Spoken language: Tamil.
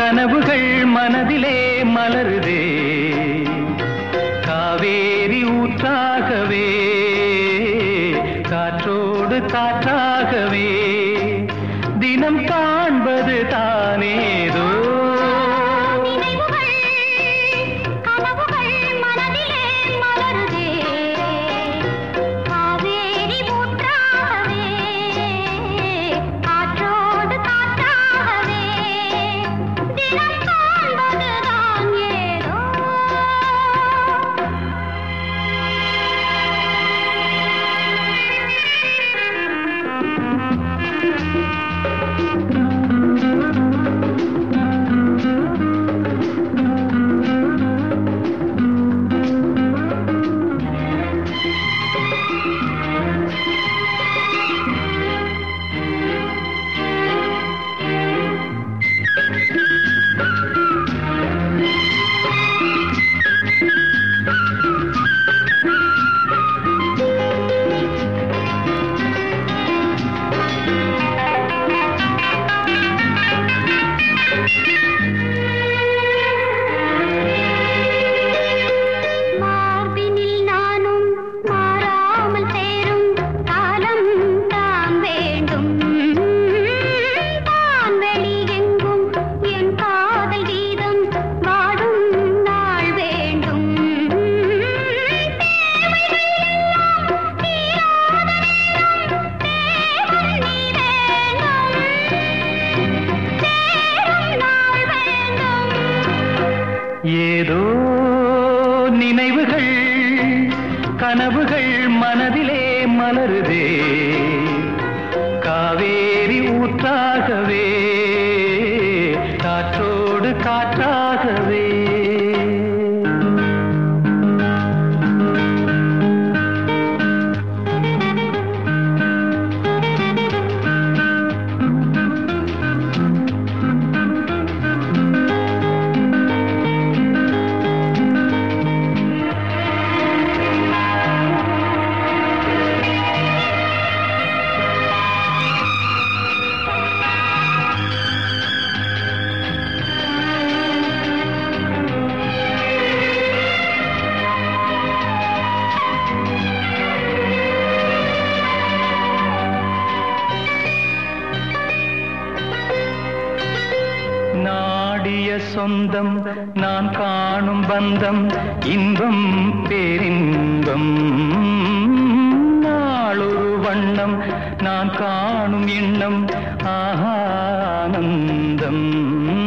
கனவுகள் மனதிலே மலருதே காவேரி ஊற்றாகவே காற்றோடு காற்றாகவே தினம் காண்பது தானேதோ நினைவுகள் கனவுகள் மனதிலே மலருதே காவேரி ஊற்றாகவே காற்றோடு காற்றாகவே தினம் காண்பதுதான் ஏதோ மார்பினில் நானும் மாறாமல் சேரும் காலம் தான் வேண்டும் வான்வெளி எங்கும் என் காதல் கீதம் வாடும் நாள் வேண்டும் தேவைகள் எல்லாம் தீராத நேரம் தேவன் நீ வேண்டும் சேரும் நாள் வேண்டும் ஏதோ நினைவுகள் கனவுகள் மனதிலே மலருதே காவேரி ஊற்றாகவே காற்றோடு காற்றாகவே நாடிய சொந்தம் நான் காணும் பந்தம் இன்பம் பேரின்பம் நாளொரு வண்ணம் நான் காணும் எண்ணம் ஆனந்தம்